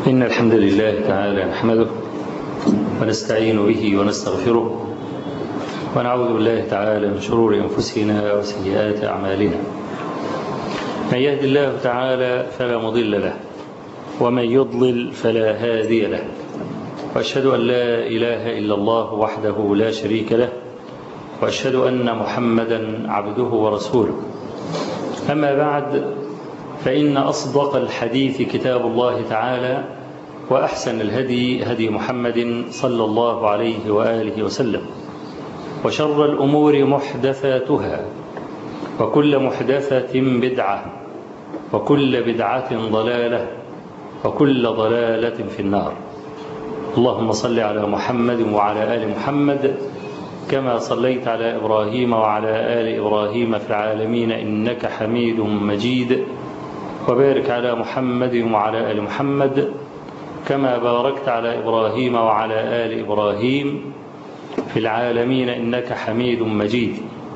إن الحمد لله تعالى نحمده ونستعين به ونستغفره ونعوذ بالله تعالى من شرور أنفسنا وسيئات أعمالنا من يهد الله تعالى فلا مضل له ومن يضلل فلا هادي له وأشهد أن لا إله إلا الله وحده لا شريك له وأشهد أن محمدا عبده ورسوله أما بعد فإن أصدق الحديث كتاب الله تعالى وأحسن الهدي هدي محمد صلى الله عليه وآله وسلم وشر الأمور محدثاتها وكل محدثة بدعة وكل بدعة ضلالة وكل ضلالة في النار اللهم صل على محمد وعلى آل محمد كما صليت على إبراهيم وعلى آل إبراهيم في العالمين إنك حميد مجيد وبارك على محمد وعلى آل محمد كما باركت على إبراهيم وعلى آل إبراهيم في العالمين إنك حميد مجيد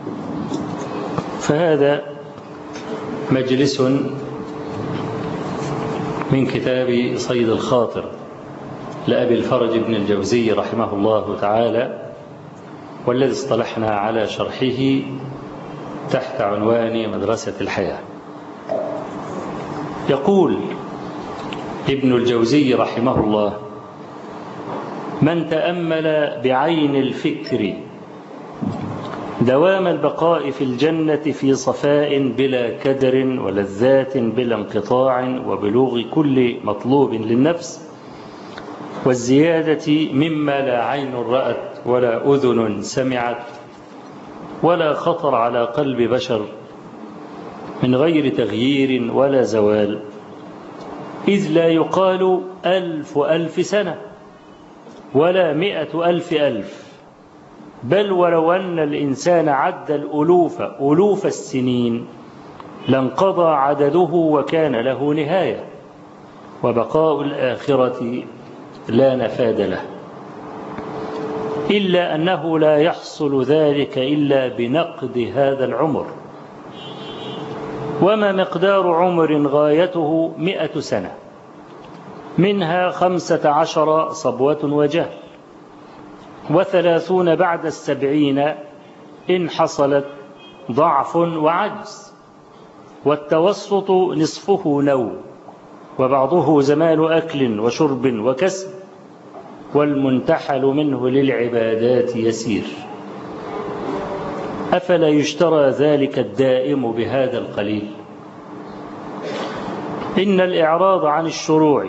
فهذا مجلس من كتاب صيد الخاطر لأبي الفرج بن الجوزي رحمه الله تعالى والذي اصطلحنا على شرحه تحت عنوان مدرسة الحياة يقول ابن الجوزي رحمه الله من تأمل بعين الفكر دوام البقاء في الجنة في صفاء بلا كدر ولذات بلا انقطاع وبلوغ كل مطلوب للنفس والزيادة مما لا عين رأت ولا أذن سمعت ولا خطر على قلب بشر من غير تغيير ولا زوال إذ لا يقال ألف ألف سنة ولا مئة ألف ألف بل ولو أن الإنسان عد الألوف ألوف السنين لانقضى عدده وكان له نهاية وبقاء الآخرة لا نفاد له إلا أنه لا يحصل ذلك إلا بنقد هذا العمر وما مقدار عمر غايته مئة سنة منها خمسة عشر صبوة وجهل وثلاثون بعد السبعين إن حصلت ضعف وعجز والتوسط نصفه نوم وبعضه زمان أكل وشرب وكسب والمنتحل منه للعبادات يسير أفلا يشترى ذلك الدائم بهذا القليل إن الإعراض عن الشروع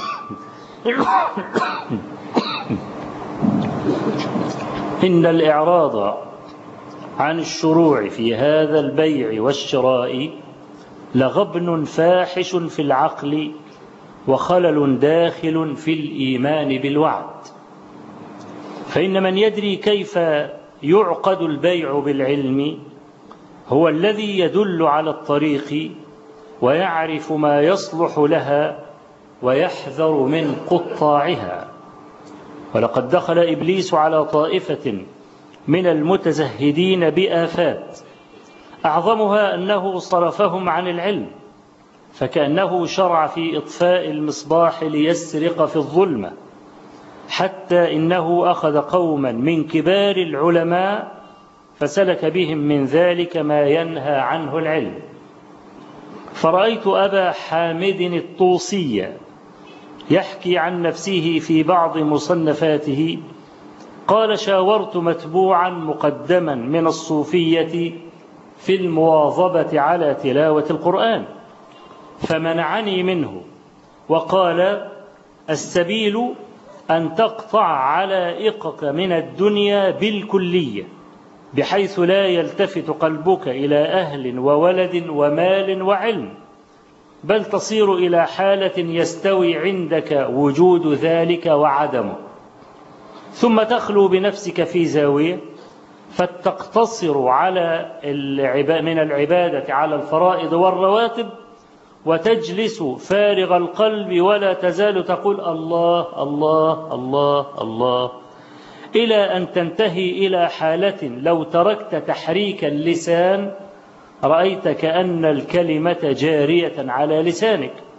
إن الإعراض عن الشروع في هذا البيع والشراء لغبن فاحش في العقل وخلل داخل في الإيمان بالوعد فإن من يدري كيف يعقد البيع بالعلم هو الذي يدل على الطريق ويعرف ما يصلح لها ويحذر من قطاعها ولقد دخل إبليس على طائفة من المتزهدين بآفات أعظمها أنه صرفهم عن العلم فكأنه شرع في إطفاء المصباح ليسرق في الظلمة حتى إنه أخذ قوما من كبار العلماء فسلك بهم من ذلك ما ينهى عنه العلم فرأيت أبا حامد الطوسي يحكي عن نفسه في بعض مصنفاته قال شاورت متبوعا مقدما من الصوفية في المواظبة على تلاوة القرآن فمنعني منه وقال السبيل أن تقطع علائقك من الدنيا بالكلية بحيث لا يلتفت قلبك إلى أهل وولد ومال وعلم بل تصير إلى حالة يستوي عندك وجود ذلك وعدمه ثم تخلو بنفسك في زاوية فتقتصر على من العبادة على الفرائض والرواتب وتجلس فارغ القلب ولا تزال تقول الله الله الله الله إلى أن تنتهي إلى حالة لو تركت تحريك اللسان رأيت كأن الكلمة جارية على لسانك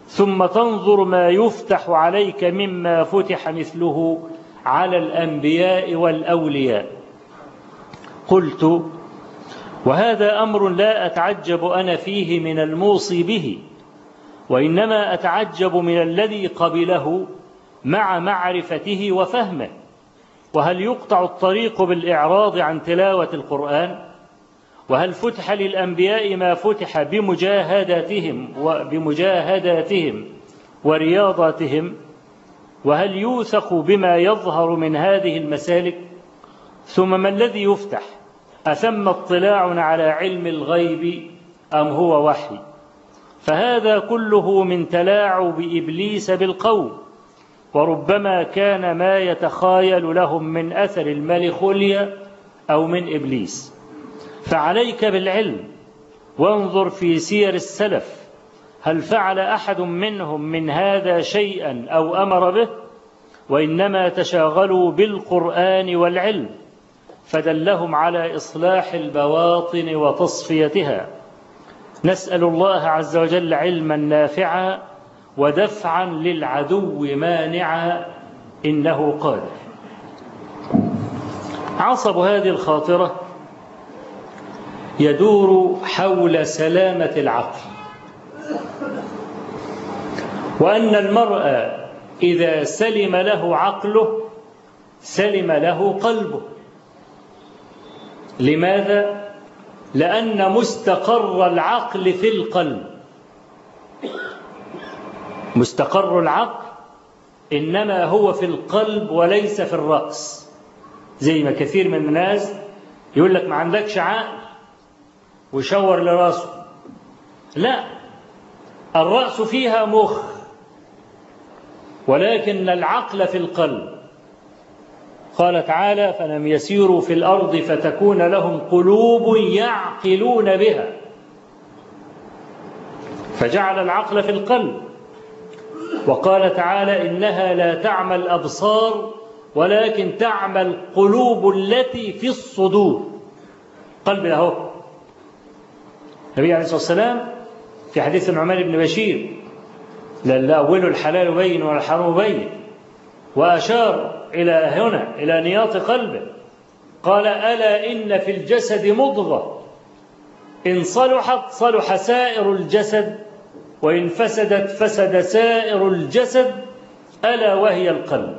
ثم تنظر ما يفتح عليك مما فتح مثله على الأنبياء والأولياء قلت وهذا أمر لا أتعجب أنا فيه من الموصي به وإنما أتعجب من الذي قبله مع معرفته وفهمه وهل يقطع الطريق بالإعراض عن تلاوة القرآن وهل فتح للأنبياء ما فتح بمجاهداتهم وبمجاهداتهم ورياضاتهم وهل يوثق بما يظهر من هذه المسالك ثم ما الذي يفتح أثم اطلاع على علم الغيب أم هو وحي فهذا كله من تلاعب إبليس بالقوم وربما كان ما يتخايل لهم من أثر الملخوليا أو من إبليس فعليك بالعلم وانظر في سير السلف هل فعل أحد منهم من هذا شيئا أو أمر به وإنما تشاغلوا بالقرآن والعلم فدلهم على إصلاح البواطن وتصفيتها نسأل الله عز وجل علما نافعا ودفعا للعدو مانعا إنه قادر عصب هذه الخاطرة يدور حول سلامة العقل وأن المرء إذا سلم له عقله سلم له قلبه لماذا؟ لأن مستقر العقل في القلب مستقر العقل إنما هو في القلب وليس في الرأس زي ما كثير من الناس يقول لك ما عندكش عقل ويشور لراسه لا الرأس فيها مخ ولكن العقل في القلب قال تعالى فلم يسيروا في الأرض فتكون لهم قلوب يعقلون بها فجعل العقل في القلب وقال تعالى إنها لا تعمى الأبصار ولكن تعمى القلوب التي في الصدور قلب له النبي عليه الصلاة والسلام في حديث النعمان بن بشير لا أول الحلال بين والحرام بين وأشار إلى هنا إلى نياط قلبه قال ألا إن في الجسد مضغة إن صلحت صلح سائر الجسد وإن فسدت فسد سائر الجسد ألا وهي القلب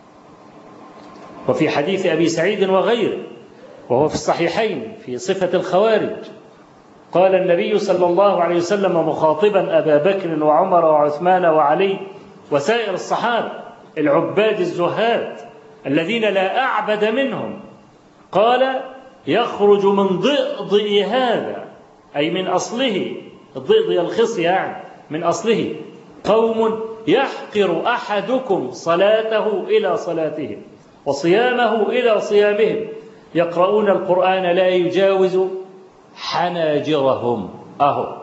وفي حديث أبي سعيد وغيره وهو في الصحيحين في صفة الخوارج قال النبي صلى الله عليه وسلم مخاطبا أبا بكر وعمر وعثمان وعلي وسائر الصحابة العباد الزهاد الذين لا أعبد منهم قال يخرج من ضئضئ هذا أي من أصله الضئضئ الخص يعني من أصله قوم يحقر أحدكم صلاته إلى صلاتهم وصيامه إلى صيامهم يقرؤون القرآن لا يجاوز حناجرهم أهو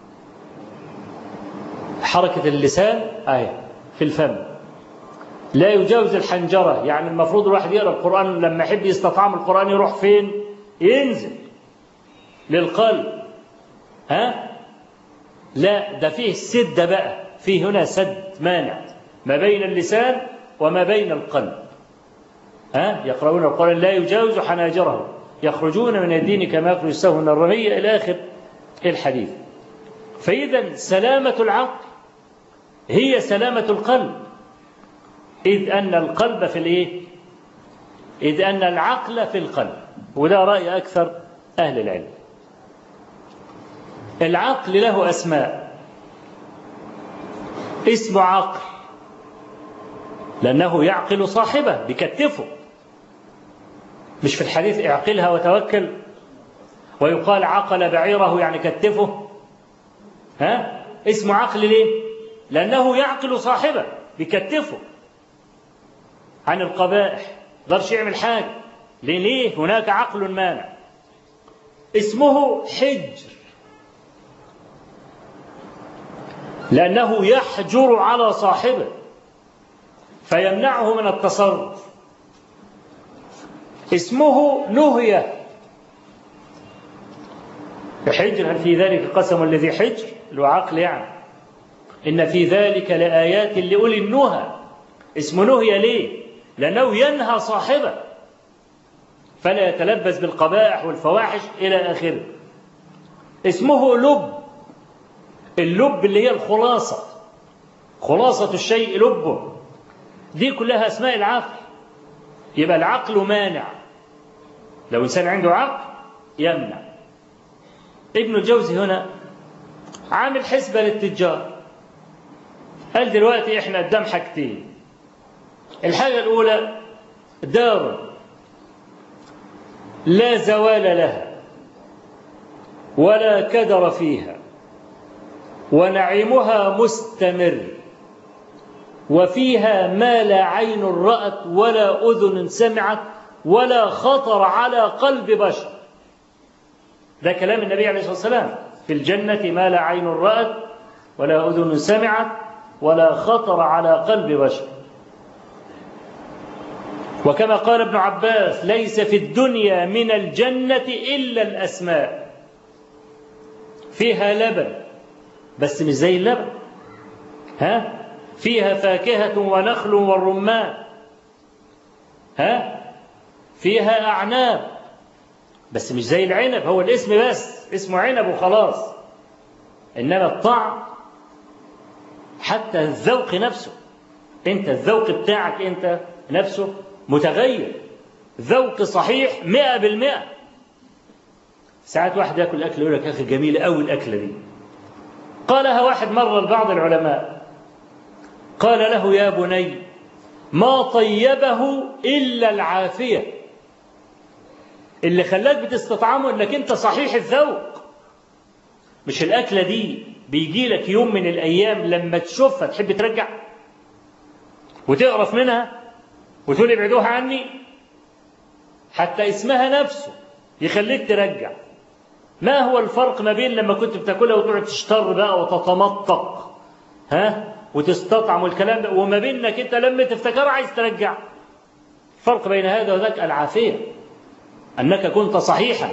حركة اللسان آية في الفم لا يجاوز الحنجرة يعني المفروض الواحد يقرأ القرآن لما يحب يستطعم القرآن يروح فين ينزل للقلب ها لا ده فيه سد بقى فيه هنا سد مانع ما بين اللسان وما بين القلب ها يقرؤون القرآن لا يجاوز حناجرهم يخرجون من الدين كما يخرج السهم من الرمية إلى آخر الحديث فإذا سلامة العقل هي سلامة القلب إذ أن القلب في الإيه؟ إذ أن العقل في القلب وده رأي أكثر أهل العلم العقل له أسماء اسم عقل لأنه يعقل صاحبه بكتفه مش في الحديث اعقلها وتوكل ويقال عقل بعيره يعني كتفه ها اسم عقل ليه لأنه يعقل صاحبه بكتفه عن القبائح ضرش يعمل حاجة ليه هناك عقل مانع اسمه حجر لأنه يحجر على صاحبه فيمنعه من التصرف اسمه نهية حجر هل في ذلك قسم الذي حجر له عقل يعني إن في ذلك لآيات لأولي النهى اسمه نهي ليه لأنه ينهى صاحبه فلا يتلبس بالقبائح والفواحش إلى آخره اسمه لب اللب اللي هي الخلاصة خلاصة الشيء لبه دي كلها أسماء العقل يبقى العقل مانع لو إنسان عنده عقل يمنع ابن الجوزي هنا عامل حسبة للتجار قال دلوقتي احنا قدام حاجتين الحاجة الأولى دار لا زوال لها ولا كدر فيها ونعيمها مستمر وفيها ما لا عين رأت ولا أذن سمعت ولا خطر على قلب بشر ده كلام النبي عليه الصلاة والسلام في الجنة ما لا عين رأت ولا أذن سمعت ولا خطر على قلب بشر وكما قال ابن عباس ليس في الدنيا من الجنة إلا الأسماء فيها لبن بس مش زي اللبن ها فيها فاكهة ونخل والرمان ها فيها أعناب بس مش زي العنب هو الاسم بس اسمه عنب وخلاص إنما الطعم حتى الذوق نفسه انت الذوق بتاعك انت نفسه متغير ذوق صحيح مئة بالمئة ساعات واحد ياكل أكل يقول لك يا أخي جميلة أوي الأكلة دي قالها واحد مرة لبعض العلماء قال له يا بني ما طيبه إلا العافية اللي خلاك بتستطعمه انك انت صحيح الذوق مش الأكلة دي بيجي لك يوم من الأيام لما تشوفها تحب ترجع وتقرف منها وتقول ابعدوها عني حتى اسمها نفسه يخليك ترجع ما هو الفرق ما بين لما كنت بتاكلها وتقعد تشتر بقى وتتمطق ها وتستطعم والكلام ده وما بين انك انت لما تفتكر عايز ترجع الفرق بين هذا وذاك العافيه انك كنت صحيحا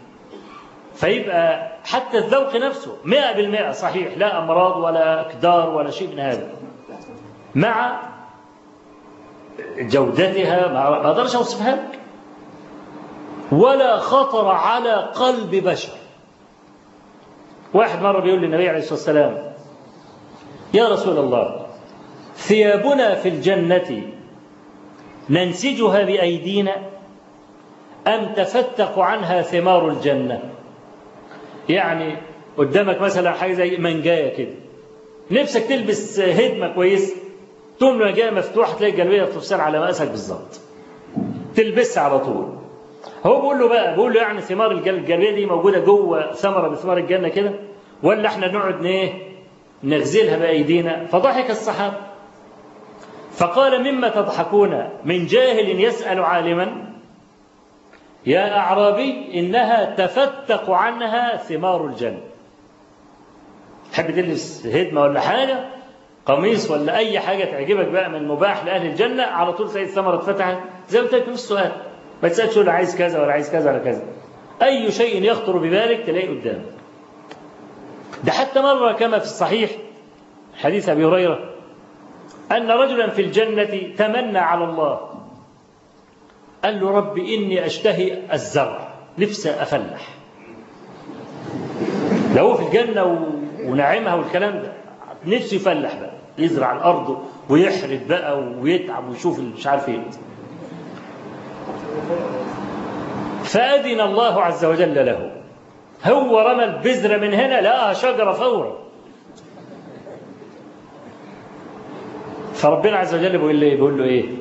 فيبقى حتى الذوق نفسه مئة بالمئة صحيح لا أمراض ولا أكدار ولا شيء من هذا مع جودتها ما أقدرش أوصفها لك ولا خطر على قلب بشر واحد مرة بيقول للنبي عليه الصلاة والسلام يا رسول الله ثيابنا في الجنة ننسجها بأيدينا أم تفتق عنها ثمار الجنة يعني قدامك مثلا حاجة زي منجاية كده نفسك تلبس هدمة كويس تقوم منجاية مفتوحة تلاقي الجلبية بتفصل على مقاسك بالظبط تلبسها على طول هو بيقول له بقى بيقول له يعني ثمار الجلبية دي موجودة جوه ثمرة من ثمار الجنة كده ولا احنا نقعد ايه نغزلها بأيدينا فضحك الصحابة فقال مما تضحكون من جاهل يسأل عالما يا أعرابي إنها تفتق عنها ثمار الجنة تحب تلبس هدمة ولا حاجة قميص ولا أي حاجة تعجبك بقى من مباح لأهل الجنة على طول تلاقي الثمرة اتفتحت زي ما قلت لك السؤال ما تسألش ولا عايز كذا ولا عايز كذا ولا كذا أي شيء يخطر ببالك تلاقيه قدامك ده حتى مرة كما في الصحيح حديث أبي هريرة أن رجلا في الجنة تمنى على الله قال له رب إني أشتهي الزرع نفسي أفلح لو في الجنة ونعيمها والكلام ده نفسه يفلح بقى يزرع الأرض ويحرث بقى ويتعب ويشوف مش عارف ايه فأذن الله عز وجل له هو رمى البذرة من هنا لقاها شجرة فورا فربنا عز وجل بيقول له بيقول له ايه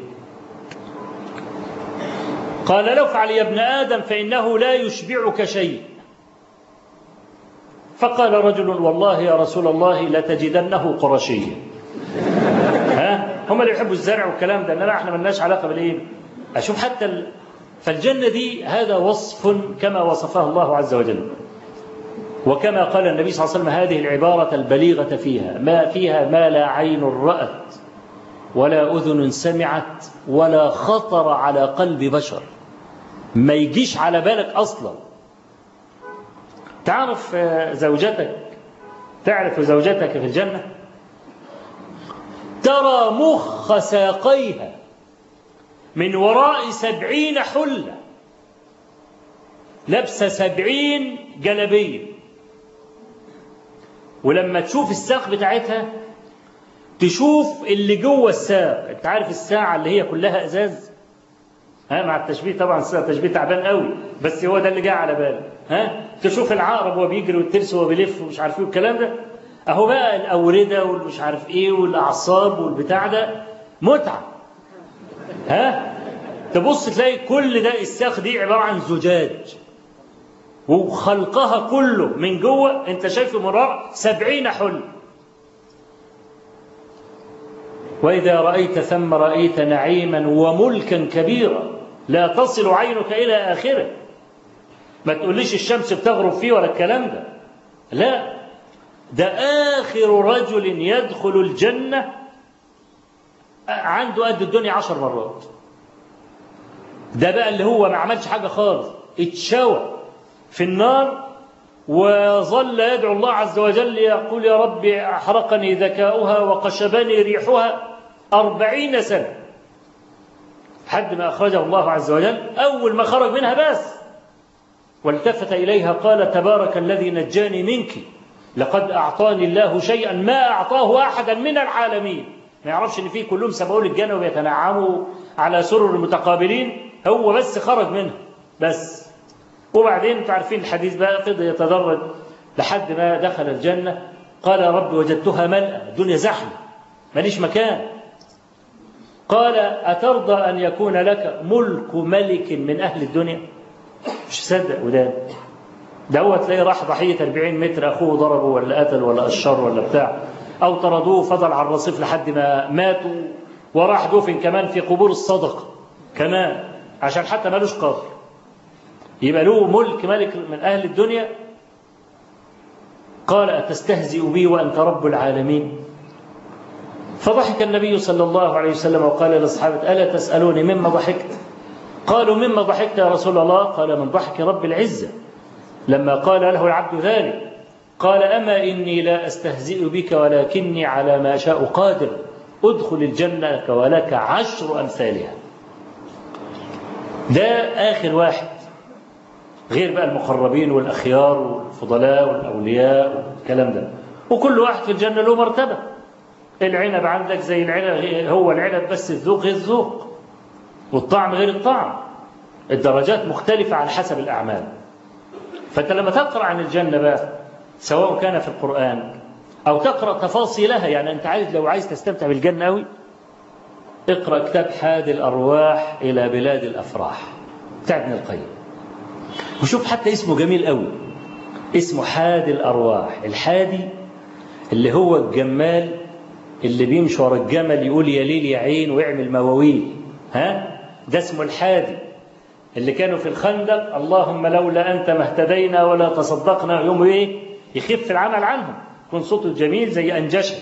قال له افعل يا ابن آدم فإنه لا يشبعك شيء فقال رجل والله يا رسول الله لتجدنه قرشيا ها هم اللي يحبوا الزرع والكلام ده انما احنا ملناش علاقه بالايه اشوف حتى ال... فالجنه دي هذا وصف كما وصفه الله عز وجل وكما قال النبي صلى الله عليه وسلم هذه العباره البليغه فيها ما فيها ما لا عين رات ولا اذن سمعت ولا خطر على قلب بشر ما يجيش على بالك اصلا تعرف زوجتك تعرف زوجتك في الجنة ترى مخ ساقيها من وراء سبعين حلة لابسة سبعين جلبية ولما تشوف الساق بتاعتها تشوف اللي جوه الساق انت عارف الساعة اللي هي كلها ازاز ها مع التشبيه طبعا التشبيه تعبان قوي بس هو ده اللي جاء على بالي ها تشوف العقرب وهو بيجري والترس وهو بيلف ومش عارف ايه والكلام ده اهو بقى الاورده والمش عارف ايه والاعصاب والبتاع ده متعه ها تبص تلاقي كل ده الساق دي عباره عن زجاج وخلقها كله من جوه انت شايفه مرار سبعين حل وإذا رأيت ثم رأيت نعيما وملكا كبيرا لا تصل عينك إلى آخره ما تقوليش الشمس بتغرب فيه ولا الكلام ده لا ده آخر رجل يدخل الجنة عنده قد الدنيا عشر مرات ده بقى اللي هو ما عملش حاجة خالص اتشوى في النار وظل يدعو الله عز وجل يقول يا رب أحرقني ذكاؤها وقشبني ريحها أربعين سنة حد ما أخرجه الله عز وجل أول ما خرج منها بس والتفت إليها قال تبارك الذي نجاني منك لقد أعطاني الله شيئا ما أعطاه أحدا من العالمين ما يعرفش إن فيه كلهم سبقوا الجنة وبيتنعموا على سرر متقابلين هو بس خرج منها بس وبعدين انتوا عارفين الحديث بقى فضل يتدرج لحد ما دخل الجنة قال يا رب وجدتها ملأ الدنيا زحمة ماليش مكان قال أترضى أن يكون لك ملك ملك من أهل الدنيا مش صدق وده دوت تلاقيه راح ضحية 40 متر أخوه ضربه ولا قتل ولا أشر ولا بتاع أو طردوه فضل على الرصيف لحد ما ماتوا وراح دفن كمان في قبور الصدقة كمان عشان حتى مالوش قبر يبقى له ملك ملك من أهل الدنيا قال أتستهزئ بي وأنت رب العالمين فضحك النبي صلى الله عليه وسلم وقال لأصحابه ألا تسألوني مما ضحكت قالوا مما ضحكت يا رسول الله قال من ضحك رب العزة لما قال له العبد ذلك قال أما إني لا أستهزئ بك ولكني على ما شاء قادر ادخل الجنة ولك عشر أمثالها ده آخر واحد غير بقى المقربين والأخيار والفضلاء والأولياء والكلام ده وكل واحد في الجنة له مرتبة العنب عندك زي العنب هو العنب بس الذوق غير الذوق والطعم غير الطعم الدرجات مختلفة على حسب الأعمال فأنت لما تقرأ عن الجنة بقى سواء كان في القرآن أو تقرأ تفاصيلها يعني أنت عايز لو عايز تستمتع بالجنة أوي اقرأ كتاب حاد الأرواح إلى بلاد الأفراح بتاع ابن القيم وشوف حتى اسمه جميل قوي اسمه حاد الأرواح الحادي اللي هو الجمال اللي بيمشي ورا الجمل يقول يا ليل يا عين ويعمل مواويل ها ده اسمه الحادي اللي كانوا في الخندق اللهم لولا أنت ما اهتدينا ولا تصدقنا يوم إيه يخف العمل عنهم يكون صوته جميل زي أنجشة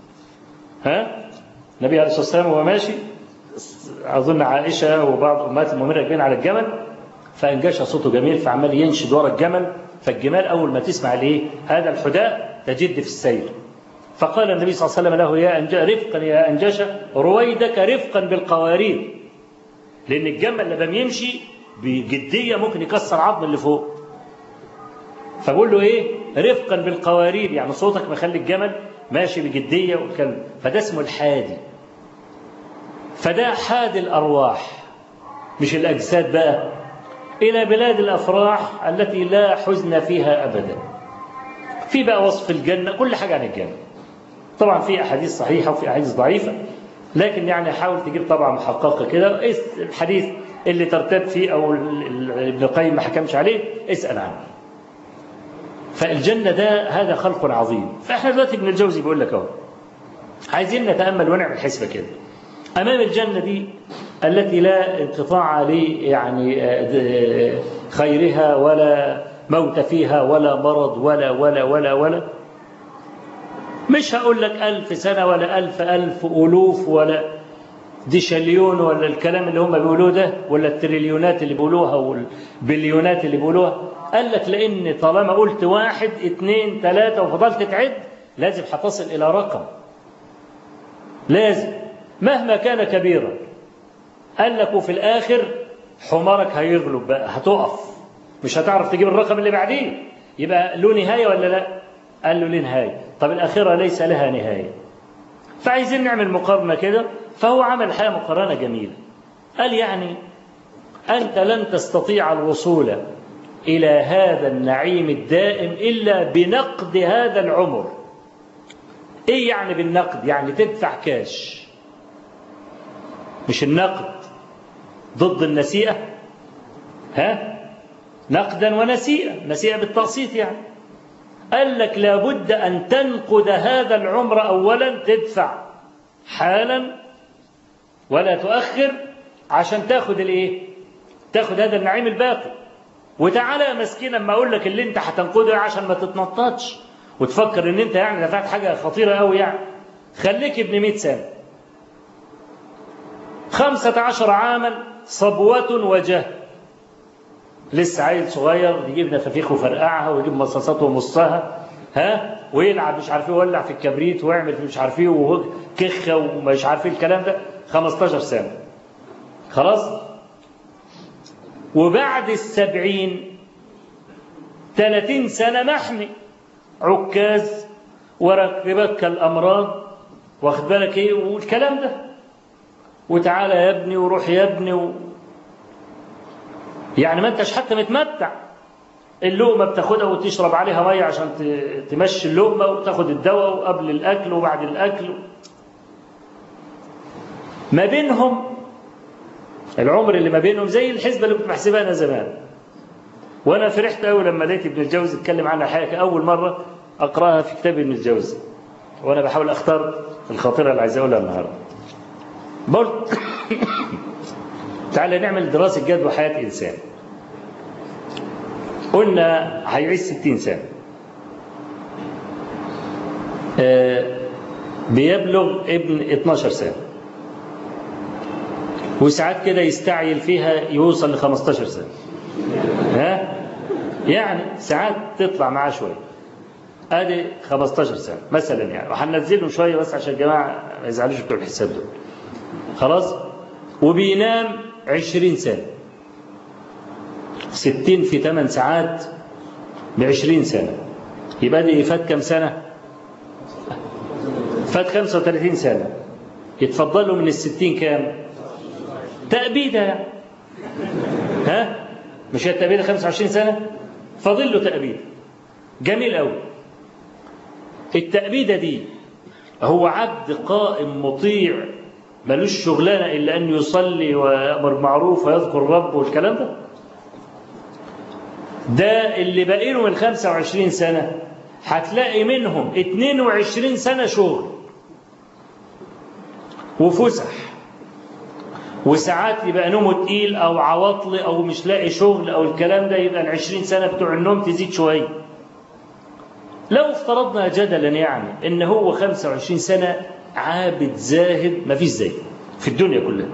ها النبي عليه الصلاة والسلام وهو ماشي أظن عائشة وبعض أمهات المؤمنين راكبين على الجمل فأنجشة صوته جميل فعمال ينشد ورا الجمل فالجمال أول ما تسمع ليه هذا الحداء تجد في السير فقال النبي صلى الله عليه وسلم له يا أنج... رفقا يا أنجشة رويدك رفقا بالقوارير لأن الجمل لما بيمشي بجدية ممكن يكسر عظم اللي فوق فبقول له إيه رفقا بالقوارير يعني صوتك مخلي الجمل ماشي بجدية والكلام فده اسمه الحادي فده حاد الأرواح مش الأجساد بقى إلى بلاد الأفراح التي لا حزن فيها أبدا في بقى وصف الجنة كل حاجة عن الجنة طبعا في أحاديث صحيحة وفي أحاديث ضعيفة لكن يعني حاول تجيب طبعا محققة كده الحديث اللي ترتب فيه أو ابن القيم ما حكمش عليه اسأل عنه فالجنة ده هذا خلق عظيم فاحنا دلوقتي ابن الجوزي بيقول لك اهو عايزين نتأمل ونعمل حسبة كده أمام الجنة دي التي لا انقطاع لي يعني خيرها ولا موت فيها ولا مرض ولا ولا ولا ولا مش هقول لك ألف سنة ولا ألف ألف ألوف ولا ديشليون ولا الكلام اللي هم بيقولوه ده ولا التريليونات اللي بيقولوها والبليونات اللي بيقولوها قال لك لأن طالما قلت واحد اثنين ثلاثة وفضلت تعد لازم هتصل إلى رقم لازم مهما كان كبيرا قال لك وفي الآخر حمارك هيغلب بقى هتقف مش هتعرف تجيب الرقم اللي بعديه يبقى له نهاية ولا لا قال له ليه نهاية طب الآخرة ليس لها نهاية فعايزين نعمل مقارنة كده فهو عمل الحقيقة مقارنة جميلة قال يعني أنت لن تستطيع الوصول إلى هذا النعيم الدائم إلا بنقد هذا العمر إيه يعني بالنقد يعني تدفع كاش مش النقد ضد النسيئة ها نقدا ونسيئة نسيئة بالتقسيط يعني قال لك لابد أن تنقد هذا العمر أولا تدفع حالا ولا تؤخر عشان تاخد الايه تاخد هذا النعيم الباقي وتعالى يا مسكين لما اقول لك اللي انت هتنقده عشان ما تتنططش وتفكر ان انت يعني دفعت حاجه خطيره قوي يعني خليك ابن 100 سنه خمسة عشر عاما صبوة وجهل لسه عيل صغير يجيب نفافيخ وفرقعها ويجيب مصاصات ومصها ها ويلعب مش عارف ايه ويولع في الكبريت ويعمل في مش عارف ايه وكخه ومش عارف ايه الكلام ده 15 سنه خلاص وبعد السبعين 30 سنه محمي عكاز وركبك كالامراض واخد بالك ايه والكلام ده وتعالى يا ابني وروح يا ابني و... يعني ما انتش حتى متمتع اللقمة بتاخدها وتشرب عليها مية عشان تمشي اللقمة وتاخد الدواء وقبل الأكل وبعد الأكل ما بينهم العمر اللي ما بينهم زي الحسبة اللي كنت بحسبها أنا زمان وأنا فرحت قوي لما لقيت ابن الجوزي اتكلم عنها حاجة أول مرة أقرأها في كتاب ابن الجوزي وأنا بحاول أختار الخاطرة اللي عايز أقولها النهاردة قلت تعالى نعمل دراسة جدوى حياة إنسان قلنا هيعيش ستين سنة آه بيبلغ ابن 12 سنة وساعات كده يستعجل فيها يوصل ل 15 سنة ها يعني ساعات تطلع معاه شوية ادي 15 سنة مثلا يعني وهننزلهم شوية بس عشان الجماعة ما يزعلوش بتوع الحساب دول خلاص وبينام 20 سنة 60 في 8 ساعات ب 20 سنة يبقى دي فات كم سنة؟ فات 35 سنة يتفضل له من ال 60 كام؟ تأبيدة ها؟ مش هي التأبيدة 25 سنة؟ فاضل له تأبيدة جميل قوي التأبيدة دي هو عبد قائم مطيع ملوش شغلانة إلا أن يصلي ويأمر بالمعروف ويذكر الرب والكلام ده ده اللي باقي له من 25 سنة هتلاقي منهم 22 سنة شغل وفسح وساعات يبقى نومه تقيل او عواطل او مش لاقي شغل او الكلام ده يبقى ال 20 سنه بتوع النوم تزيد شويه. لو افترضنا جدلا يعني ان هو 25 سنه عابد زاهد ما فيش زيه في الدنيا كلها.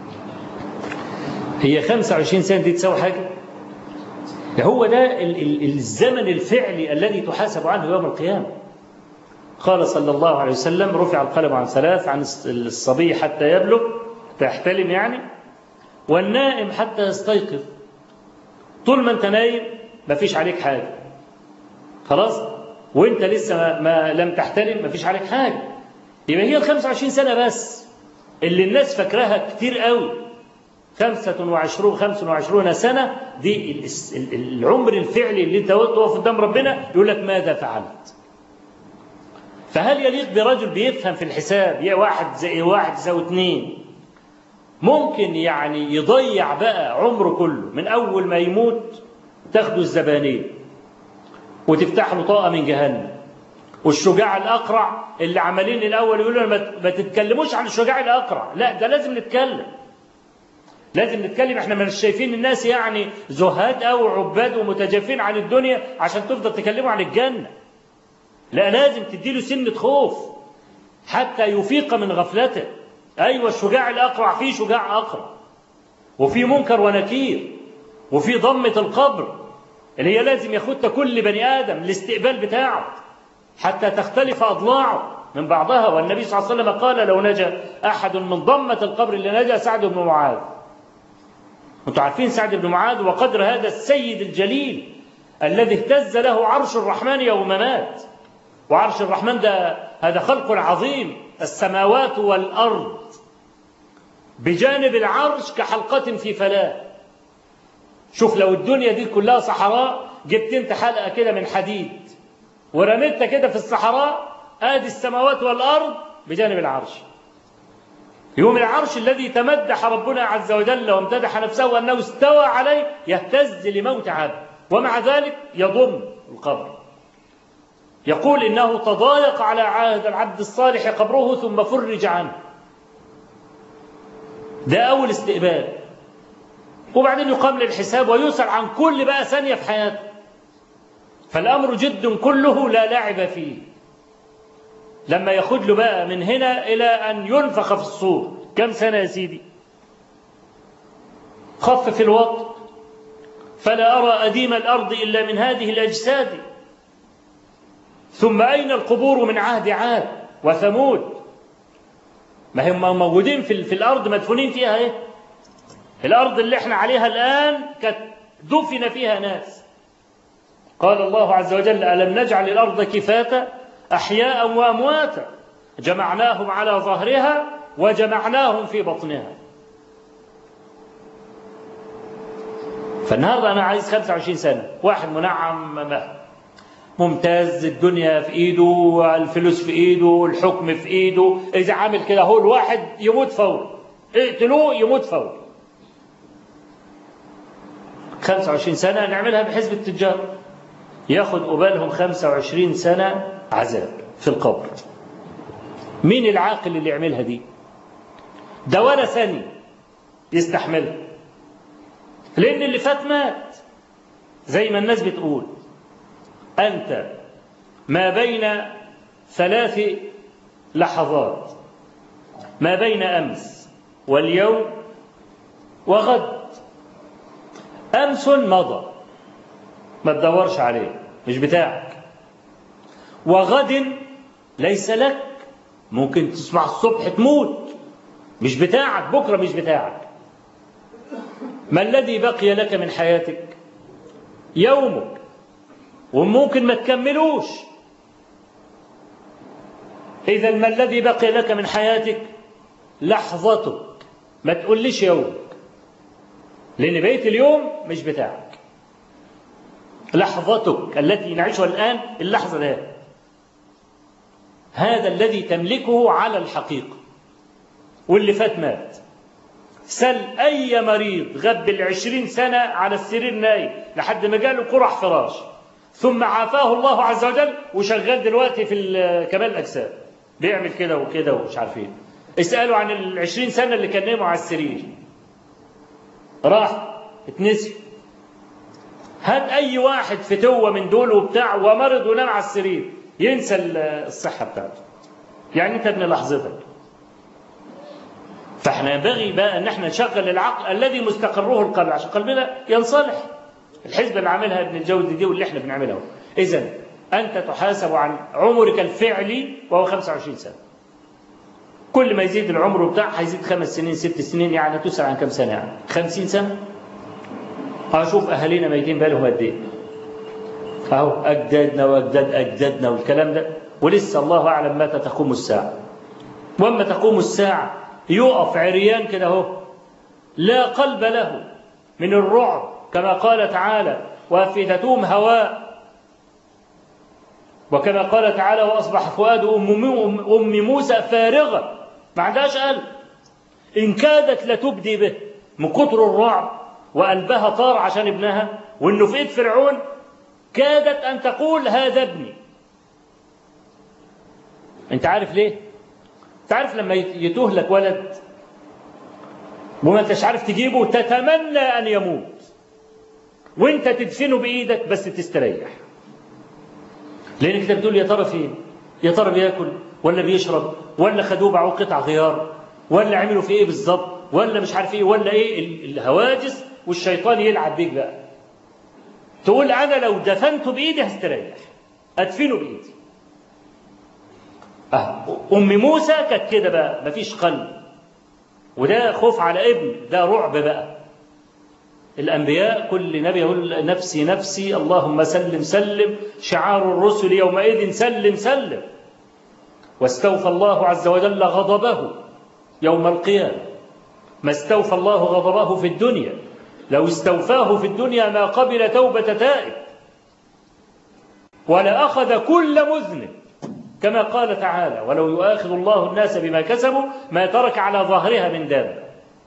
هي 25 سنه دي تساوي حاجه؟ ده هو ده الزمن الفعلي الذي تحاسب عنه يوم القيامة قال صلى الله عليه وسلم رفع القلم عن ثلاث عن الصبي حتى يبلغ تحتلم يعني والنائم حتى يستيقظ طول ما انت نايم ما فيش عليك حاجة خلاص وانت لسه ما, ما لم تحتلم ما فيش عليك حاجة يبقى هي ال 25 سنة بس اللي الناس فاكراها كتير قوي خمسة وعشرون خمس وعشرون سنة دي العمر الفعلي اللي انت تقف قدام ربنا يقول لك ماذا فعلت فهل يليق برجل بيفهم في الحساب يا واحد زي واحد يساوي اثنين ممكن يعني يضيع بقى عمره كله من أول ما يموت تاخده الزبانية وتفتح له طاقة من جهنم والشجاع الأقرع اللي عمالين الأول يقولوا ما تتكلموش عن الشجاع الأقرع لا ده لازم نتكلم لازم نتكلم احنا مش شايفين الناس يعني زهاد او عباد ومتجافين عن الدنيا عشان تفضل تكلموا عن الجنة لا لازم تديله سنة خوف حتى يفيق من غفلته ايوه الشجاع الاقرع فيه شجاع اقرع وفي منكر ونكير وفي ضمة القبر اللي هي لازم ياخدها كل بني ادم الاستقبال بتاعه حتى تختلف اضلاعه من بعضها والنبي صلى الله عليه وسلم قال لو نجا أحد من ضمة القبر اللي نجا سعد بن معاذ انتم عارفين سعد بن معاذ وقدر هذا السيد الجليل الذي اهتز له عرش الرحمن يوم مات وعرش الرحمن ده هذا خلق عظيم السماوات والأرض بجانب العرش كحلقة في فلاة شوف لو الدنيا دي كلها صحراء جبت انت حلقة كده من حديد ورميتها كده في الصحراء ادي السماوات والأرض بجانب العرش يوم العرش الذي تمدح ربنا عز وجل وامتدح نفسه أنه استوى عليه يهتز لموت عبد ومع ذلك يضم القبر يقول إنه تضايق على عهد العبد الصالح قبره ثم فرج عنه ده أول استقبال وبعدين يقام للحساب ويسأل عن كل بقى ثانية في حياته فالأمر جد كله لا لعب فيه لما ياخد له بقى من هنا إلى أن ينفخ في الصور كم سنة يا سيدي خفف الوقت فلا أرى أديم الأرض إلا من هذه الأجساد ثم أين القبور من عهد عاد وثمود ما هم موجودين في, في الأرض مدفونين فيها إيه الأرض اللي احنا عليها الآن كانت دفن فيها ناس قال الله عز وجل ألم نجعل الأرض كفاتا أحياء وأمواتا جمعناهم على ظهرها وجمعناهم في بطنها فالنهارده أنا عايز 25 سنة واحد منعم ممتاز الدنيا في ايده الفلوس في ايده الحكم في ايده اذا عامل كده هو الواحد يموت فور اقتلوه يموت فور 25 سنة نعملها بحزب التجار ياخد قبالهم 25 سنة عذاب في القبر مين العاقل اللي يعملها دي ده ولا ثانية يستحملها لأن اللي فات مات زي ما الناس بتقول أنت ما بين ثلاث لحظات ما بين أمس واليوم وغد أمس مضى ما تدورش عليه مش بتاعك وغد ليس لك ممكن تصبح الصبح تموت مش بتاعك بكرة مش بتاعك ما الذي بقي لك من حياتك يومك وممكن ما تكملوش إذا ما الذي بقي لك من حياتك لحظتك ما تقوليش يومك لأن بقية اليوم مش بتاعك لحظتك التي نعيشها الآن اللحظة ده هذا الذي تملكه على الحقيقة واللي فات مات سل أي مريض غب العشرين سنة على السرير نايم لحد ما جاله قرح فراش ثم عافاه الله عز وجل وشغال دلوقتي في كمال الأجسام بيعمل كده وكده ومش عارفين اسألوا عن العشرين سنة اللي كان نايموا على السرير راح اتنسي هات أي واحد فتوة من دول وبتاع ومرض ونام على السرير ينسى الصحة بتاعته يعني أنت ابن لحظتك فاحنا ينبغي بقى ان احنا نشغل العقل الذي مستقره القلب عشان قلبنا ينصلح الحزب اللي عاملها ابن الجوزي دي واللي احنا بنعملها اذا انت تحاسب عن عمرك الفعلي وهو 25 سنه كل ما يزيد العمر بتاع هيزيد خمس سنين ست سنين يعني تسأل عن كم سنه يعني 50 سنه اشوف اهالينا ميتين بالهم قد ايه اهو اجدادنا واجداد اجدادنا والكلام ده ولسه الله اعلم متى تقوم الساعه واما تقوم الساعه يقف عريان كده اهو لا قلب له من الرعب كما قال تعالى وافئدتهم هواء وكما قال تعالى واصبح فؤاد ام ام موسى فارغا ما عندهاش قلب ان كادت لتبدي به من كتر الرعب وقلبها طار عشان ابنها وانه في ايد فرعون كادت ان تقول هذا ابني انت عارف ليه تعرف لما يتوه لك ولد وما انتش عارف تجيبه تتمنى ان يموت وانت تدفنه بايدك بس تستريح لانك انت بتقول يا ترى فين يا ترى بياكل ولا بيشرب ولا خدوه باعوه قطع غيار ولا عملوا فيه ايه بالظبط ولا مش عارف ايه ولا ايه الهواجس والشيطان يلعب بيك بقى تقول انا لو دفنته بايدي هستريح ادفنه بايدي أه. أم موسى كانت كده بقى مفيش قلب وده خوف على ابن ده رعب بقى الأنبياء كل نبي يقول نفسي نفسي اللهم سلم سلم شعار الرسل يومئذ سلم سلم واستوفى الله عز وجل غضبه يوم القيامة ما استوفى الله غضبه في الدنيا لو استوفاه في الدنيا ما قبل توبة تائب ولا أخذ كل مذنب كما قال تعالى ولو يؤاخذ الله الناس بما كسبوا ما ترك على ظهرها من دابة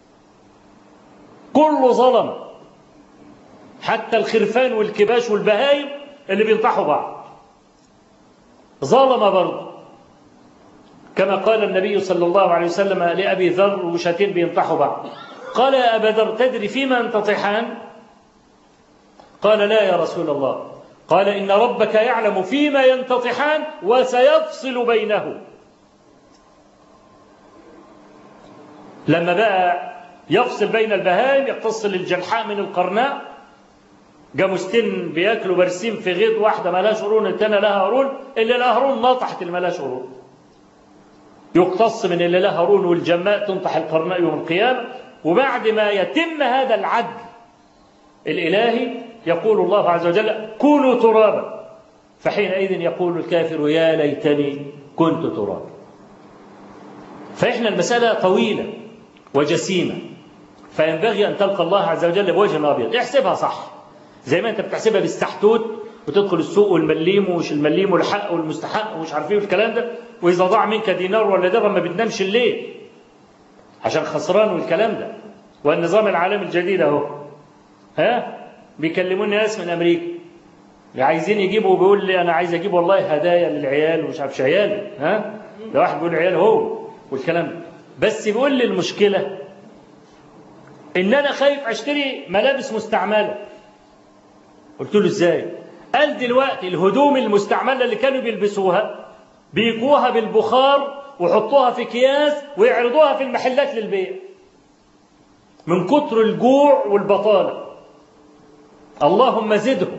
كل ظلم حتى الخرفان والكباش والبهايم اللي بينطحوا بعض ظلم برضه كما قال النبي صلى الله عليه وسلم لأبي ذر وشاتين بينطحوا بعض قال يا أبا ذر تدري فيما ينتطحان قال لا يا رسول الله قال إن ربك يعلم فيما ينتطحان وسيفصل بينه لما بقى يفصل بين البهائم يقتص الجلحاء من القرناء جاموستين بياكلوا برسيم في غيط واحده مالهاش قرون التانيه لها قرون اللي لها قرون نطحت اللي مالهاش قرون يقتص من اللي لها قرون والجماء تنطح القرناء يوم القيامه وبعد ما يتم هذا العدل الالهي يقول الله عز وجل كونوا ترابا فحينئذ يقول الكافر يا ليتني كنت ترابا فإحنا المسألة طويلة وجسيمة فينبغي أن تلقى الله عز وجل بوجه أبيض احسبها صح زي ما أنت بتحسبها بالستحتوت وتدخل السوق والمليم ومش المليم والحق والمستحق ومش عارف ايه والكلام ده واذا ضاع منك دينار ولا درهم ما بتنامش الليل عشان خسران والكلام ده والنظام العالمي الجديد اهو ها بيكلموني ناس من امريكا عايزين يجيبوا بيقول لي انا عايز اجيب والله هدايا للعيال ومش عارف عيالي ها ده واحد بيقول عيال هو والكلام ده بس بيقول لي المشكله ان انا خايف اشتري ملابس مستعمله قلت له ازاي قال دلوقتي الهدوم المستعمله اللي كانوا بيلبسوها بيكوها بالبخار ويحطوها في اكياس ويعرضوها في المحلات للبيع من كتر الجوع والبطاله اللهم زدهم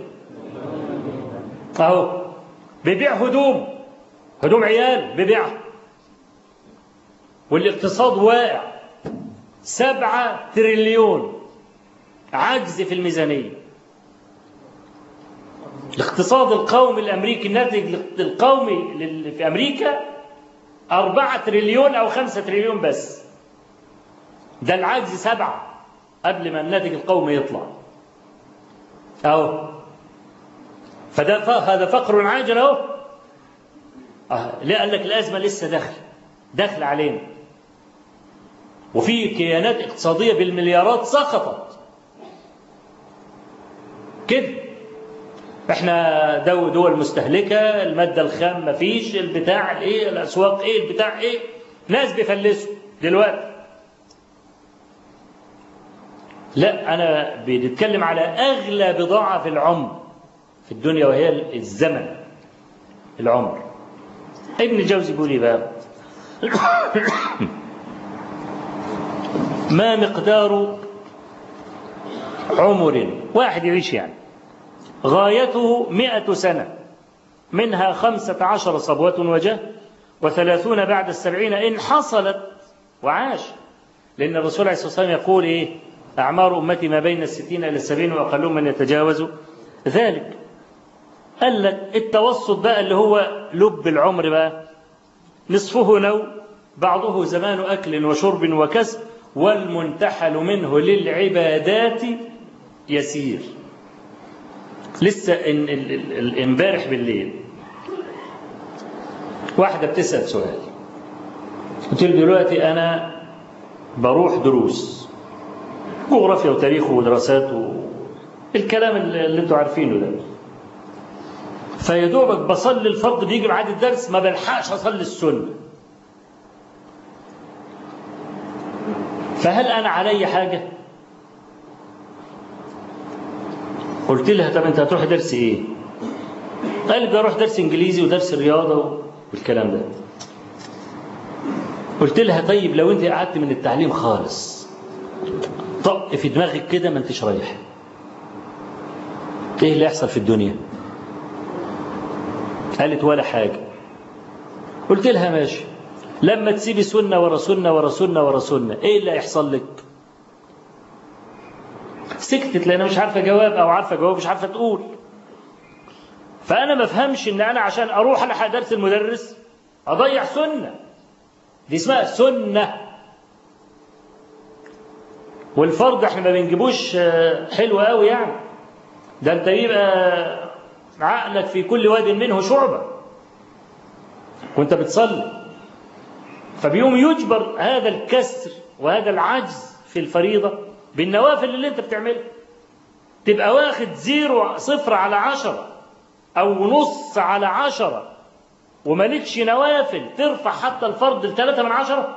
اهو بيبيع هدوم هدوم عيال بيبيعها والاقتصاد واقع سبعة تريليون عجز في الميزانية الاقتصاد القومي الأمريكي الناتج القومي في أمريكا أربعة تريليون أو خمسة تريليون بس ده العجز سبعة قبل ما الناتج القومي يطلع أهو فده هذا فقر عاجل أهو أه. ليه قال لك الأزمة لسه داخل داخل علينا وفي كيانات اقتصادية بالمليارات سقطت كده احنا دو دول مستهلكة المادة الخام مفيش البتاع الايه الاسواق ايه البتاع ايه ناس بيفلسوا دلوقتي لا انا بنتكلم على اغلى بضاعة في العمر في الدنيا وهي الزمن العمر ابن الجوزي بيقول ايه بقى ما مقدار عمر واحد يعيش يعني غايته مئة سنة منها خمسة عشر صبوة وجه وثلاثون بعد السبعين إن حصلت وعاش لأن الرسول عليه الصلاة والسلام يقول إيه أعمار أمتي ما بين الستين إلى السبعين وأقلهم من يتجاوز ذلك قال لك التوسط بقى اللي هو لب العمر بقى نصفه نوم بعضه زمان أكل وشرب وكسب والمنتحل منه للعبادات يسير لسه امبارح بالليل واحدة بتسأل سؤال قلت له دلوقتي أنا بروح دروس جغرافيا وتاريخ ودراسات و... الكلام اللي انتوا عارفينه ده فيا دوبك بصلي الفرض بيجي بعد الدرس ما بلحقش اصلي السنه فهل انا علي حاجه قلت لها طب انت هتروح درس ايه قال لي بروح درس انجليزي ودرس رياضه والكلام ده قلت لها طيب لو انت قعدت من التعليم خالص طق في دماغك كده ما انتش رايح ايه اللي يحصل في الدنيا قالت ولا حاجه قلت لها ماشي لما تسيبي سنة ورا سنة ورا سنة ورا سنة ايه اللي هيحصل لك سكتت لان مش عارفة جواب او عارفة جواب مش عارفة تقول فانا ما افهمش ان انا عشان اروح الحق درس المدرس اضيع سنة دي اسمها سنة والفرض احنا ما بنجيبوش حلو قوي يعني ده انت يبقى عقلك في كل واد منه شعبة وانت بتصلي فبيوم يجبر هذا الكسر وهذا العجز في الفريضة بالنوافل اللي انت بتعملها تبقى واخد زيرو صفر على عشرة أو نص على عشرة ومالكش نوافل ترفع حتى الفرض لثلاثة من عشرة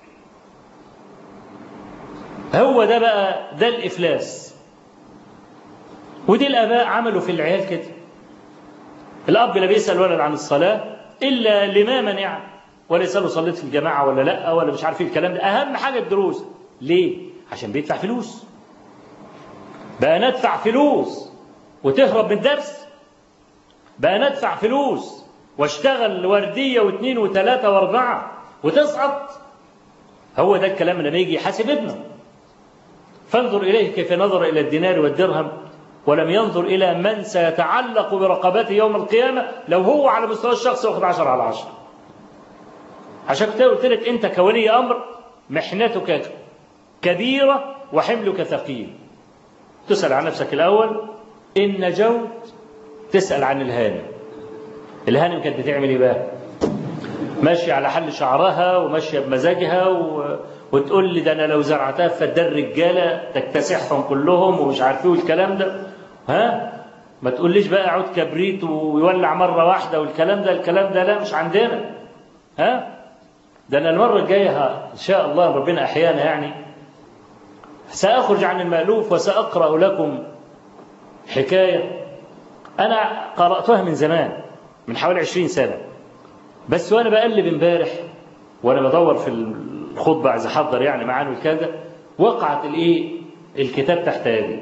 هو ده بقى ده الإفلاس ودي الآباء عملوا في العيال كده الأب لا بيسأل ولد عن الصلاة إلا لماما يعني ولا يسأله صليت في الجماعة ولا لا ولا مش عارف ايه الكلام ده أهم حاجة الدروس ليه؟ عشان بيدفع فلوس بقى ندفع فلوس وتهرب من الدرس بقى ندفع فلوس واشتغل وردية واثنين وثلاثة واربعة وتسقط هو ده الكلام لما يجي يحاسب ابنه فانظر إليه كيف نظر إلى الدينار والدرهم ولم ينظر إلى من سيتعلق برقبته يوم القيامة لو هو على مستوى الشخص واخد عشر على عشر عشان كده قلت لك أنت كولي أمر محنتك كبيرة وحملك ثقيل تسأل عن نفسك الأول إن نجوت تسأل عن الهانم الهانم كانت بتعمل إيه بقى ماشية على حل شعرها وماشية بمزاجها و... وتقول لي ده أنا لو زرعتها في فدان رجالة تكتسحهم كلهم ومش عارف ايه والكلام ده ها ما تقوليش بقى عود كبريت ويولع مرة واحدة والكلام ده الكلام ده لا مش عندنا ها ده أنا المرة الجاية إن شاء الله ربنا أحيانا يعني سأخرج عن المألوف وسأقرأ لكم حكاية أنا قرأتها من زمان من حوالي عشرين سنة بس وأنا بقلب امبارح وأنا بدور في الخطبة عايز أحضر يعني معاني والكلام وقعت الإيه الكتاب تحت يدي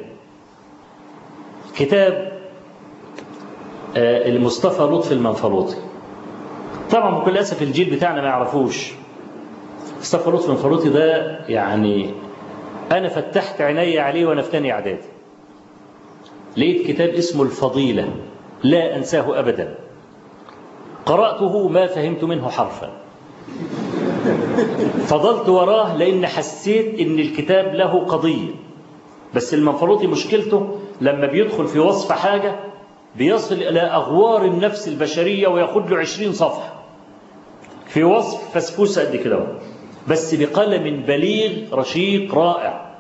كتاب المصطفى لطفي المنفلوطي طبعا بكل أسف الجيل بتاعنا ما يعرفوش مصطفى لطفي المنفلوطي ده يعني أنا فتحت عيني عليه وأنا في تاني إعدادي لقيت كتاب اسمه الفضيلة لا أنساه أبدا قرأته ما فهمت منه حرفا فضلت وراه لأن حسيت إن الكتاب له قضية بس المنفلوطي مشكلته لما بيدخل في وصف حاجة بيصل إلى أغوار النفس البشرية وياخد له عشرين صفحة في وصف فسفوسة قد كده بس بقلم بليغ رشيق رائع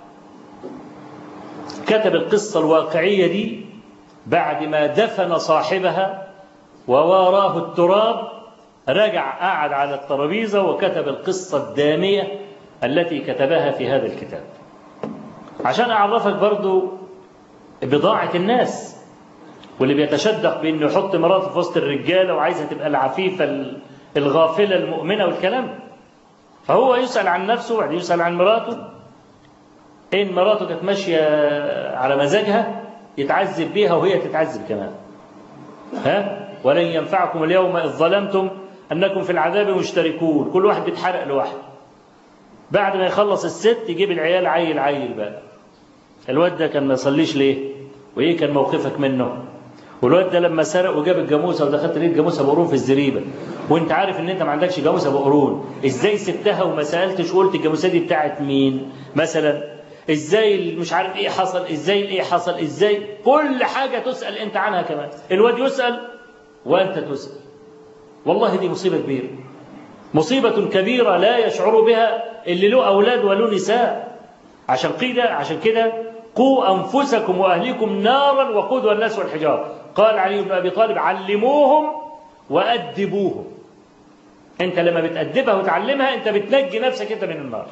كتب القصة الواقعية دي بعد ما دفن صاحبها وواراه التراب رجع قعد على الترابيزة وكتب القصة الدامية التي كتبها في هذا الكتاب عشان أعرفك برضو بضاعة الناس واللي بيتشدق بأنه يحط مراته في وسط الرجالة وعايزها تبقى العفيفة الغافلة المؤمنة والكلام فهو يسأل عن نفسه وبعدين يسأل عن مراته إن مراته كانت ماشية على مزاجها يتعذب بيها وهي تتعذب كمان ها ولن ينفعكم اليوم إذ ظلمتم أنكم في العذاب مشتركون كل واحد بيتحرق لوحده بعد ما يخلص الست يجيب العيال عيل عيل بقى الواد ده كان ما يصليش ليه وإيه كان موقفك منه والواد ده لما سرق وجاب الجاموسه ودخلت لقيت جاموسه بقرون في الزريبه وانت عارف ان انت ما عندكش جاموسه بقرون ازاي سبتها وما سالتش وقلت الجاموسه دي بتاعت مين مثلا ازاي مش عارف ايه حصل ازاي ايه حصل ازاي كل حاجه تسال انت عنها كمان الواد يسال وانت تسال والله دي مصيبه كبيره مصيبه كبيره لا يشعر بها اللي له اولاد وله نساء عشان كده عشان كده قوا انفسكم واهليكم نارا وقودها الناس والحجاره قال علي بن ابي طالب علموهم وادبوهم انت لما بتادبها وتعلمها انت بتنجي نفسك انت من النار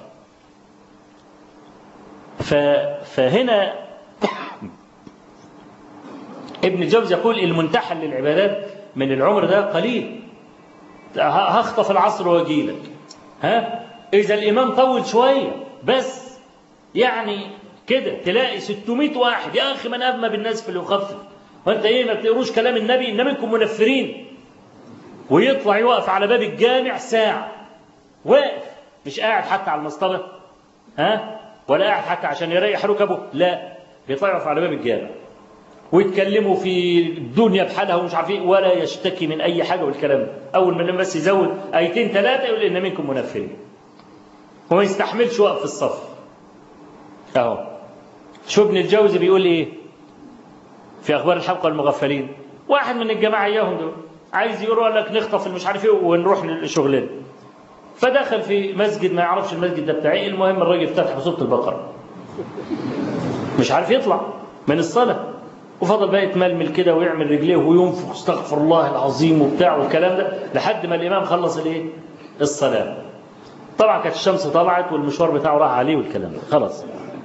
ف... فهنا ابن الجوزي يقول المنتحل للعبادات من العمر ده قليل هخطف العصر واجي لك ها اذا الامام طول شويه بس يعني كده تلاقي 600 واحد يا اخي من ابمى بالناس في اللي يخفف وانت ايه ما بتقروش كلام النبي ان منكم منفرين ويطلع يوقف على باب الجامع ساعة واقف مش قاعد حتى على المصطبة ها ولا قاعد حتى عشان يريح ركبه لا بيطلع يقف على باب الجامع ويتكلموا في الدنيا بحالها ومش عارف ايه ولا يشتكي من اي حاجه والكلام ده اول ما بس يزود ايتين ثلاثه يقول ان منكم منفرين وما يستحملش وقف في الصف اهو شو ابن الجوزي بيقول ايه في اخبار الحلقه المغفلين واحد من الجماعه اياهم دول عايز يقول قال لك نخطف مش عارف ايه ونروح لشغلنا فدخل في مسجد ما يعرفش المسجد ده بتاعي المهم الراجل فتح بصوت البقره مش عارف يطلع من الصلاه وفضل بقى يتململ كده ويعمل رجليه وينفخ استغفر الله العظيم وبتاع والكلام ده لحد ما الامام خلص الايه؟ الصلاه. طبعا كانت الشمس طلعت والمشوار بتاعه راح عليه والكلام ده خلاص.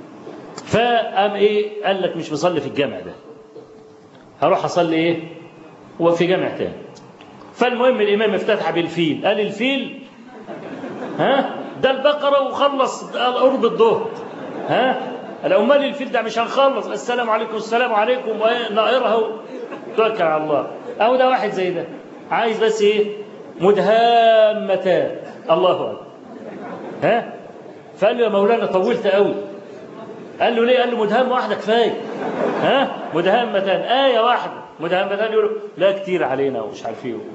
فقام ايه؟ قال لك مش مصلي في الجامع ده. هروح اصلي ايه؟ وفي جامع تاني. فالمهم الامام افتتح بالفيل، قال الفيل ها؟ ده البقره وخلص قرب الظهر. ها؟ الأمال الفيل ده مش هنخلص السلام عليكم السلام عليكم ناقرها توكل على الله أو ده واحد زي ده عايز بس إيه مدهامتان الله أكبر ها فقال له يا مولانا طولت قوي قال له ليه قال له مدهام واحدة كفاية ها مدهامتان آية واحدة مدهامتان يقولوا لا كتير علينا ومش عارف ايه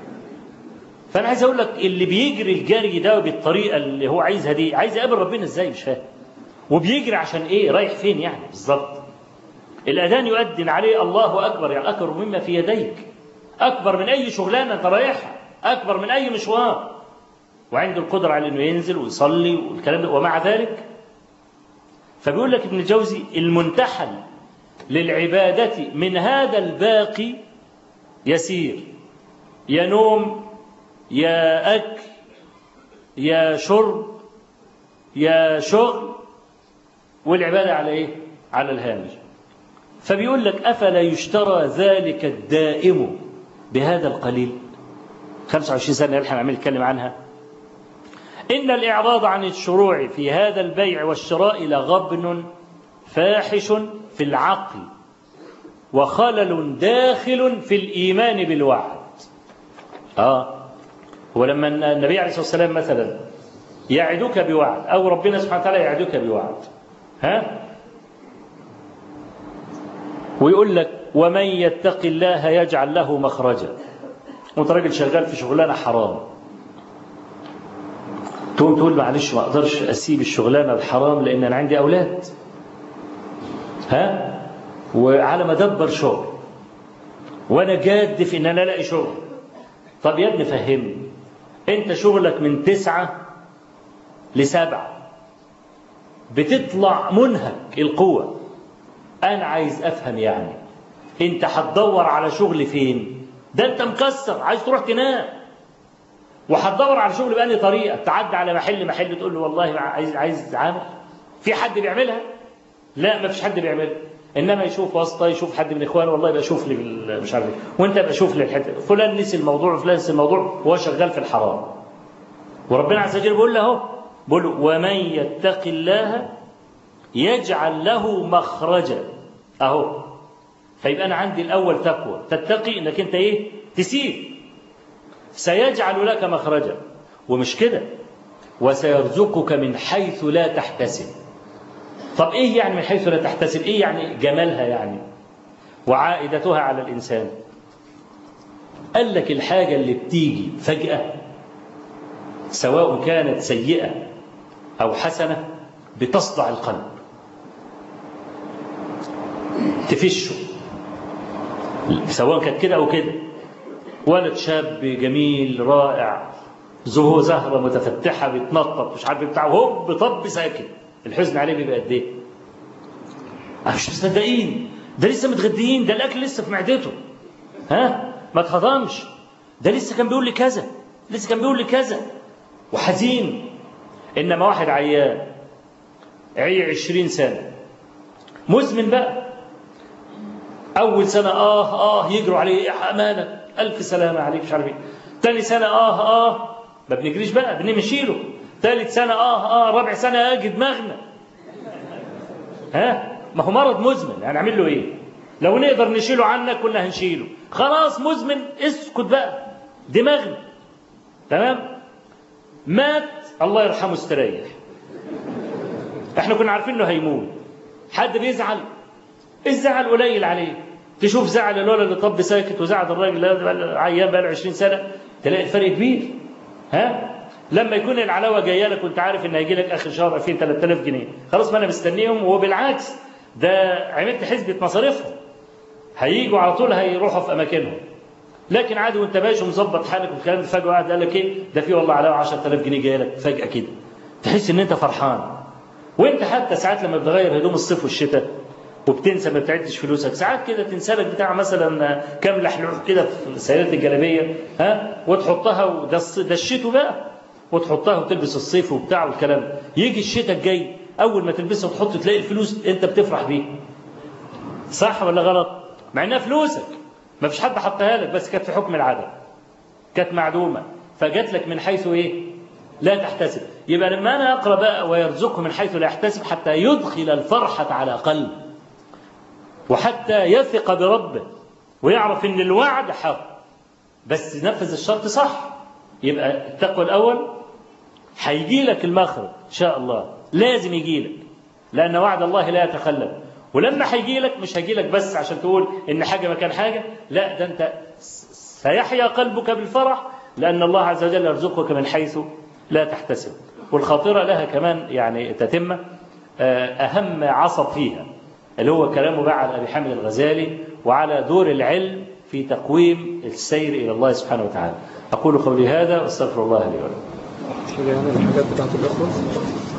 فأنا عايز أقول لك اللي بيجري الجري ده بالطريقة اللي هو عايزها دي عايز يقابل ربنا إزاي مش فاهم وبيجري عشان ايه رايح فين يعني بالظبط الاذان يؤذن عليه الله اكبر يعني اكبر مما في يديك اكبر من اي شغلانه انت رايحها اكبر من اي مشوار وعنده القدره على انه ينزل ويصلي والكلام ده ومع ذلك فبيقول لك ابن الجوزي المنتحل للعباده من هذا الباقي يسير يا نوم يا اكل يا شرب يا شغل والعبادة على إيه؟ على الهامش فبيقول لك أفلا يشترى ذلك الدائم بهذا القليل 25 سنة اللي احنا عمال نتكلم عنها إن الإعراض عن الشروع في هذا البيع والشراء لغبن فاحش في العقل وخلل داخل في الإيمان بالوعد آه ولما النبي عليه الصلاة والسلام مثلا يعدك بوعد أو ربنا سبحانه وتعالى يعدك بوعد ها ويقول لك ومن يتق الله يجعل له مخرجا وانت راجل شغال في شغلانه حرام تقوم تقول معلش ما اقدرش اسيب الشغلانه الحرام لان انا عندي اولاد ها وعلى ما ادبر شغل وانا جاد في ان انا الاقي شغل طب يا ابني فهمني انت شغلك من تسعة لسبعة بتطلع منهك القوة أنا عايز أفهم يعني أنت هتدور على شغل فين ده أنت مكسر عايز تروح تنام وهتدور على شغل بأني طريقة تعدي على محل محل تقول له والله عايز عايز عامل في حد بيعملها لا ما فيش حد بيعملها انما يشوف واسطه يشوف حد من اخوانه والله يبقى شوف لي مش عارف وانت يبقى شوف لي الحته فلان نسي الموضوع وفلان نسي الموضوع وهو شغال في الحرام وربنا عز وجل بيقول له اهو بيقول ومن يتق الله يجعل له مخرجا اهو فيبقى انا عندي الاول تقوى تتقي انك انت ايه تسيب سيجعل لك مخرجا ومش كده وسيرزقك من حيث لا تحتسب طب ايه يعني من حيث لا تحتسب ايه يعني جمالها يعني وعائدتها على الانسان قال لك الحاجه اللي بتيجي فجاه سواء كانت سيئه او حسنه بتصدع القلب تفشه سواء كانت كده او كده ولد شاب جميل رائع زهو زهره متفتحه بيتنطط مش عارف بتاع هوب طب ساكت الحزن عليه بيبقى قد ايه؟ مش مصدقين ده لسه متغديين ده الاكل لسه في معدته ها ما اتهضمش ده لسه كان بيقول لي كذا لسه كان بيقول لي كذا وحزين انما واحد عيان عي عشرين سنه مزمن بقى اول سنه اه اه يجروا عليه امانه الف سلامه عليك مش عارف ايه تاني سنه اه اه ما بنجريش بقى بنمشي له ثالث سنة آه آه رابع سنة أجي دماغنا ها ما هو مرض مزمن هنعمل له إيه لو نقدر نشيله عنك كنا هنشيله خلاص مزمن اسكت بقى دماغنا تمام مات الله يرحمه استريح احنا كنا عارفين انه هيموت حد بيزعل الزعل قليل عليه تشوف زعل الولد اللي طب ساكت وزعل الراجل اللي عيان بقى له 20 سنه تلاقي الفرق كبير ها لما يكون العلاوه جايه لك وانت عارف ان هيجي لك اخر شهر 2000 3000 جنيه خلاص ما انا مستنيهم وبالعكس ده عملت حسبه مصاريفهم هيجوا على طول هيروحوا في اماكنهم لكن عادي وانت ماشي ومظبط حالك والكلام ده فجاه واحد قال لك ايه ده في والله علاوه 10000 جنيه جايه لك فجاه كده تحس ان انت فرحان وانت حتى ساعات لما بتغير هدوم الصيف والشتاء وبتنسى ما بتعدش فلوسك ساعات كده تنسى لك بتاع مثلا كام لحلوح كده في سيارة الجلابيه ها وتحطها وده ده الشتو بقى وتحطها وتلبس الصيف وبتاع والكلام ده يجي الشتاء الجاي اول ما تلبسها وتحط تلاقي الفلوس انت بتفرح بيها صح ولا غلط مع انها فلوسك ما فيش حد حطها لك بس كانت في حكم العدم كانت معدومه فجات لك من حيث ايه لا تحتسب يبقى لما انا اقرا بقى ويرزقه من حيث لا يحتسب حتى يدخل الفرحه على قلب وحتى يثق بربه ويعرف ان الوعد حق بس نفذ الشرط صح يبقى التقوى الاول هيجي لك المخرج ان شاء الله لازم يجي لك لان وعد الله لا يتخلف ولما هيجي لك مش هيجي لك بس عشان تقول ان حاجه مكان حاجه لا ده انت سيحيا قلبك بالفرح لان الله عز وجل يرزقك من حيث لا تحتسب والخاطره لها كمان يعني تتمه اهم عصب فيها اللي هو كلامه بقى على ابي حامد الغزالي وعلى دور العلم في تقويم السير الى الله سبحانه وتعالى اقول قولي هذا واستغفر الله لي ولكم حاجه يعني الحاجات بتاعت الاخوه